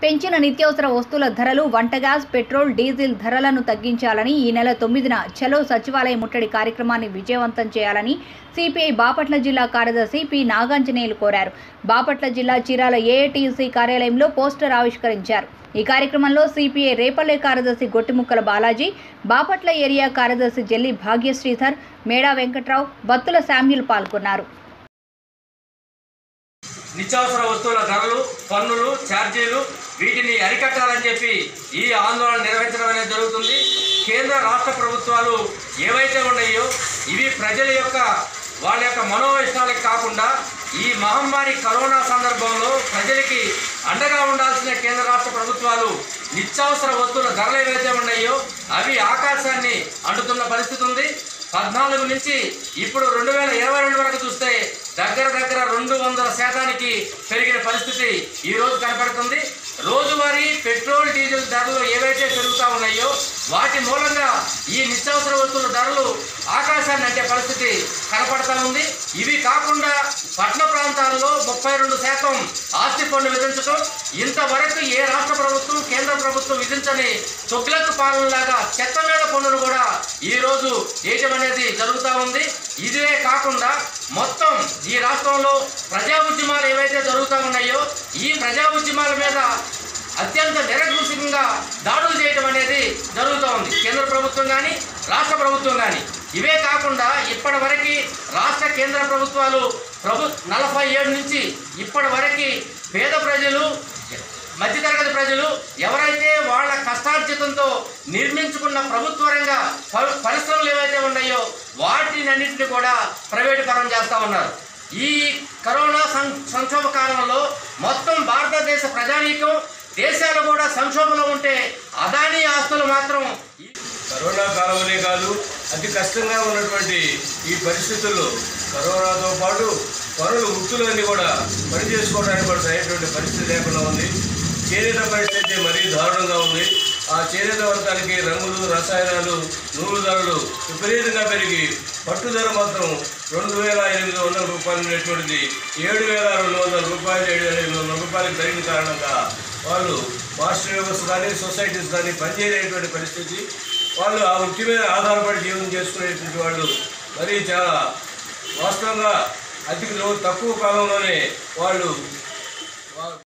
పెంచిన నిత్యావసర వస్తువుల ధరలు వంట గ్యాస్ పెట్రోల్ డీజిల్ ధరలను తగ్గించాలని ఈ నెల తొమ్మిదిన చలో సచివాలయ ముట్టడి కార్యక్రమాన్ని విజయవంతం చేయాలని సిపిఐ బాపట్ల జిల్లా కార్యదర్శి పి నాగాంజనేయులు కోరారు బాపట్ల జిల్లా చీరాల ఏఐటీసీ కార్యాలయంలో పోస్టర్ ఆవిష్కరించారు ఈ కార్యక్రమంలో సిపిఐ రేపల్లె కార్యదర్శి గొట్టిముక్కల బాలాజీ బాపట్ల ఏరియా కార్యదర్శి జల్లి భాగ్యశ్రీధర్ మేడా వెంకట్రావు బత్తుల శామ్యుల్ పాల్గొన్నారు నిత్యావసర వస్తువుల ధరలు పన్నులు ఛార్జీలు వీటిని అరికట్టాలని చెప్పి ఈ ఆందోళన నిర్వహించడం అనేది జరుగుతుంది కేంద్ర రాష్ట్ర ప్రభుత్వాలు ఏవైతే ఉన్నాయో ఇవి ప్రజల యొక్క వాళ్ళ యొక్క మనోవిష్టాలకు కాకుండా ఈ మహమ్మారి కరోనా సందర్భంలో ప్రజలకి అండగా ఉండాల్సిన కేంద్ర రాష్ట్ర ప్రభుత్వాలు నిత్యావసర వస్తువుల ధరలు ఏవైతే ఉన్నాయో అవి ఆకాశాన్ని అంటుతున్న పరిస్థితి ఉంది పద్నాలుగు నుంచి ఇప్పుడు రెండు వేల ఇరవై రెండు వరకు చూస్తే దగ్గర దగ్గర రెండు వందల శాతానికి పెరిగిన పరిస్థితి ఈ రోజు కనపడుతుంది రోజువారీ పెట్రోల్ డీజిల్ ధరలు ఏవైతే పెరుగుతూ ఉన్నాయో వాటి మూలంగా ఈ నిత్యావసర వస్తువుల ధరలు ఆకాశాన్ని అంటే పరిస్థితి కనపడతా ఉంది ఇవి కాకుండా పట్టణ ప్రాంతాల్లో ముప్పై రెండు శాతం ఆస్తి పన్ను విధించడం ఇంతవరకు ఏ రాష్ట్ర ప్రభుత్వం కేంద్ర ప్రభుత్వం విధించని తొగ్లక్ పాలనలాగా చెత్త మీద పన్నును కూడా ఈ రోజు వేయటం అనేది జరుగుతూ ఉంది ఇదే కాకుండా మొత్తం ఈ రాష్ట్రంలో ప్రజా ఉద్యమాలు ఏవైతే జరుగుతూ ఉన్నాయో ఈ ప్రజా ఉద్యమాల మీద అత్యంత నిరకృషికంగా దాడులు చేయడం అనేది జరుగుతూ ఉంది కేంద్ర ప్రభుత్వం కానీ రాష్ట్ర ప్రభుత్వం కానీ ఇవే కాకుండా ఇప్పటి వరకు రాష్ట్ర కేంద్ర ప్రభుత్వాలు ప్రభు నలభై ఏడు నుంచి ఇప్పటి వరకు పేద ప్రజలు మధ్యతరగతి ప్రజలు ఎవరైతే వాళ్ళ కష్టార్జితంతో నిర్మించుకున్న ప్రభుత్వ రంగ పరి- పరిశ్రమలు ఏవైతే ఉన్నాయో వాటిని అన్నింటినీ కూడా ప్రైవేటు పరం చేస్తూ ఉన్నారు ఈ కరోనా సం సంక్షోభ కాలంలో మొత్తం భారతదేశ ప్రజానీకం దేశాలు కూడా సంక్షోభంలో ఉంటే అదానీ ఆస్తులు మాత్రం ఈ కరోనా కాలంలోనే కాదు అతి కష్టంగా ఉన్నటువంటి ఈ పరిస్థితుల్లో కరోనాతో పాటు పనులు వృత్తులన్నీ కూడా పని చేసుకోవడానికి కూడా సరైనటువంటి పరిస్థితి లేకుండా ఉంది చేనేత పరిస్థితి మరీ దారుణంగా ఉంది ఆ చేనేత వర్గానికి రంగులు రసాయనాలు నూలు ధరలు విపరీతంగా పెరిగి పట్టు ధర మాత్రం రెండు వేల ఎనిమిది వందల రూపాయలు ఉండేటువంటిది ఏడు వేల రెండు వందల రూపాయలు ఏడు వేల ఎనిమిది వందల రూపాయలకు పెరిగిన కారణంగా వాళ్ళు మాస్టర్ వ్యవస్థ కానీ సొసైటీస్ కానీ పనిచేయలేటువంటి పరిస్థితి వాళ్ళు ఆ వృత్తి మీద ఆధారపడి జీవనం చేసుకునేటువంటి వాళ్ళు మరీ చాలా వాస్తవంగా అతి లో- తక్కువ కాలంలోనే వాళ్ళు వా-